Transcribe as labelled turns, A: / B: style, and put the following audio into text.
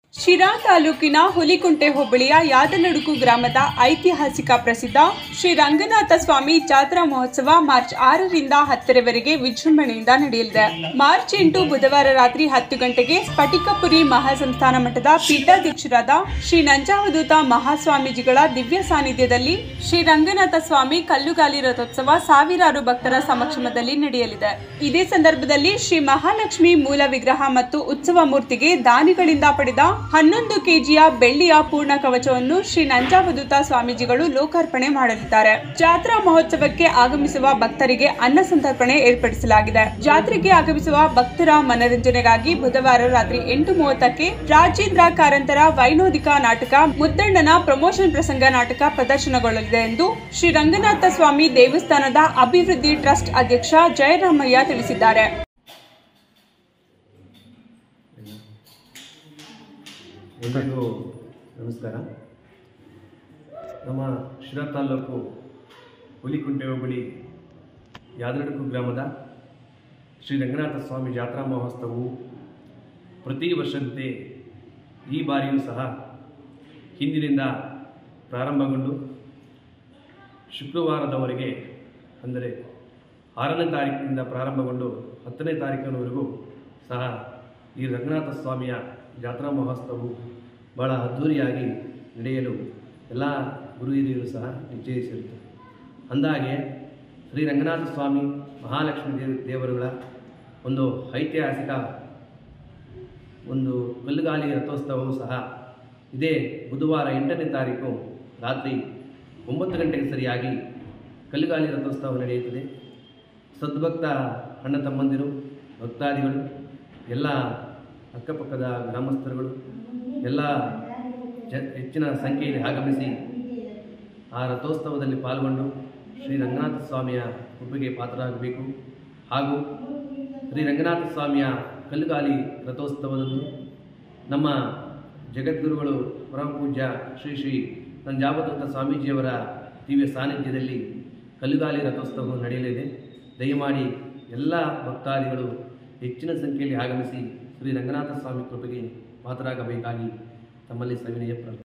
A: ಶಿರಾ ತಾಲೂಕಿನ ಹುಲಿಕುಂಟೆ ಹೋಬಳಿಯ ಯಾದನಡುಕು ಗ್ರಾಮದ ಐತಿಹಾಸಿಕ ಪ್ರಸಿದ್ಧ ಶ್ರೀ ರಂಗನಾಥ ಸ್ವಾಮಿ ಜಾತ್ರಾ ಮಹೋತ್ಸವ ಮಾರ್ಚ್ ಆರರಿಂದ ಹತ್ತರವರೆಗೆ ವಿಜೃಂಭಣೆಯಿಂದ ನಡೆಯಲಿದೆ ಮಾರ್ಚ್ ಎಂಟು ಬುಧವಾರ ರಾತ್ರಿ ಹತ್ತು ಗಂಟೆಗೆ ಸ್ಫಟಿಕಪುರಿ ಮಹಾಸಂಸ್ಥಾನ ಮಠದ ಪೀಠಾಧ್ಯಕ್ಷರಾದ ಶ್ರೀ ನಂಜಾವಧೂತ ಮಹಾಸ್ವಾಮೀಜಿಗಳ ದಿವ್ಯ ಸಾನ್ನಿಧ್ಯದಲ್ಲಿ ಶ್ರೀ ರಂಗನಾಥ ಸ್ವಾಮಿ ಕಲ್ಲುಗಾಲಿ ರಥೋತ್ಸವ ಸಾವಿರಾರು ಭಕ್ತರ ಸಮಕ್ಷಮದಲ್ಲಿ ನಡೆಯಲಿದೆ ಇದೇ ಸಂದರ್ಭದಲ್ಲಿ ಶ್ರೀ ಮಹಾಲಕ್ಷ್ಮಿ ಮೂಲ ವಿಗ್ರಹ ಮತ್ತು ಉತ್ಸವ ಮೂರ್ತಿಗೆ ದಾನಿಗಳಿಂದ ಪಡೆದ ಹನ್ನೊಂದು ಕೆಜಿಯ ಬೆಳ್ಳಿಯ ಪೂರ್ಣ ಕವಚವನ್ನು ಶ್ರೀ ನಂಜಾವಧೂತ ಸ್ವಾಮೀಜಿಗಳು ಲೋಕಾರ್ಪಣೆ ಮಾಡಲಿದ್ದಾರೆ ಜಾತ್ರಾ ಮಹೋತ್ಸವಕ್ಕೆ ಆಗಮಿಸುವ ಭಕ್ತರಿಗೆ ಅನ್ನ ಸಂತರ್ಪಣೆ ಏರ್ಪಡಿಸಲಾಗಿದೆ ಜಾತ್ರೆಗೆ ಆಗಮಿಸುವ ಭಕ್ತರ ಮನರಂಜನೆಗಾಗಿ ಬುಧವಾರ ರಾತ್ರಿ ಎಂಟು ಮೂವತ್ತಕ್ಕೆ ರಾಜೇಂದ್ರ ಕಾರಂತರ ವೈನೋದಿಕ ನಾಟಕ ಮುದ್ದಣ್ಣನ ಪ್ರಮೋಷನ್ ಪ್ರಸಂಗ ನಾಟಕ ಪ್ರದರ್ಶನಗೊಳ್ಳಲಿದೆ ಎಂದು ಶ್ರೀ ರಂಗನಾಥ ಸ್ವಾಮಿ ದೇವಸ್ಥಾನದ ಅಭಿವೃದ್ಧಿ ಟ್ರಸ್ಟ್ ಅಧ್ಯಕ್ಷ ಜಯರಾಮಯ್ಯ ತಿಳಿಸಿದ್ದಾರೆ
B: ಎಲ್ರಿಗೂ ನಮಸ್ಕಾರ ನಮ್ಮ ಶಿರಾ ತಾಲೂಕು ಹುಲಿಕುಂಟೆ ಹೋಬಳಿ ಯಾದರಡುಕು ಗ್ರಾಮದ ಶ್ರೀ ರಂಗನಾಥ ಸ್ವಾಮಿ ಜಾತ್ರಾ ಮಹೋತ್ಸವವು ಪ್ರತಿ ವರ್ಷದಂತೆ ಈ ಬಾರಿಯೂ ಸಹ ಹಿಂದಿನಿಂದ ಪ್ರಾರಂಭಗೊಂಡು ಶುಕ್ರವಾರದವರೆಗೆ ಅಂದರೆ ಆರನೇ ತಾರೀಕಿನಿಂದ ಪ್ರಾರಂಭಗೊಂಡು ಹತ್ತನೇ ತಾರೀಕಿನವರೆಗೂ ಸಹ ಈ ರಂಗನಾಥ ಸ್ವಾಮಿಯ ಜಾತ್ರಾ ಮಹೋತ್ಸವವು ಬಹಳ ಅದ್ಧೂರಿಯಾಗಿ ನಡೆಯಲು ಎಲ್ಲ ಗುರು ಹಿರಿಯರು ಸಹ ನಿಶ್ಚಯಿಸಿರುತ್ತಾರೆ ಅಂದಾಗೆ ಶ್ರೀ ರಂಗನಾಥ ಸ್ವಾಮಿ ಮಹಾಲಕ್ಷ್ಮೀ ದೇವ ದೇವರುಗಳ ಒಂದು ಐತಿಹಾಸಿಕ ಒಂದು ಕಲ್ಲುಗಾಲಿ ರಥೋತ್ಸವವು ಸಹ ಇದೇ ಬುಧವಾರ ಎಂಟನೇ ತಾರೀಕು ರಾತ್ರಿ ಒಂಬತ್ತು ಗಂಟೆಗೆ ಸರಿಯಾಗಿ ಕಲ್ಲುಗಾಲಿ ರಥೋತ್ಸವ ನಡೆಯುತ್ತದೆ ಸದ್ಭಕ್ತ ಅಣ್ಣ ತಮ್ಮಂದಿರು ಭಕ್ತಾದಿಗಳು ಎಲ್ಲ ಅಕ್ಕಪಕ್ಕದ ಗ್ರಾಮಸ್ಥರುಗಳು ಎಲ್ಲ ಜ ಹೆಚ್ಚಿನ ಸಂಖ್ಯೆಯಲ್ಲಿ ಆಗಮಿಸಿ ಆ ರಥೋತ್ಸವದಲ್ಲಿ ಪಾಲ್ಗೊಂಡು ಶ್ರೀ ರಂಗನಾಥ ಸ್ವಾಮಿಯ ಕೃಪೆಗೆ ಪಾತ್ರರಾಗಬೇಕು ಹಾಗೂ ಶ್ರೀ ರಂಗನಾಥ ಸ್ವಾಮಿಯ ಕಲ್ಲುಗಾಲಿ ರಥೋತ್ಸವದಂದು ನಮ್ಮ ಜಗದ್ಗುರುಗಳು ಪರಮ ಪೂಜ್ಯ ಶ್ರೀ ಶ್ರೀ ನಂಜಾವಧೂತ ಸ್ವಾಮೀಜಿಯವರ ದಿವ್ಯ ಸಾನ್ನಿಧ್ಯದಲ್ಲಿ ಕಲ್ಲುಗಾಲಿ ರಥೋತ್ಸವ ನಡೆಯಲಿದೆ ದಯಮಾಡಿ ಎಲ್ಲ ಭಕ್ತಾದಿಗಳು ಹೆಚ್ಚಿನ ಸಂಖ್ಯೆಯಲ್ಲಿ ಆಗಮಿಸಿ ಶ್ರೀ ರಂಗನಾಥ ಸ್ವಾಮಿ ಕೃಪೆಗೆ ಪಾತ್ರರಾಗಬೇಕಾಗಿ ತಮ್ಮಲ್ಲಿ ಸವಿನಯ ಪ್ರಾರ್ಥನೆ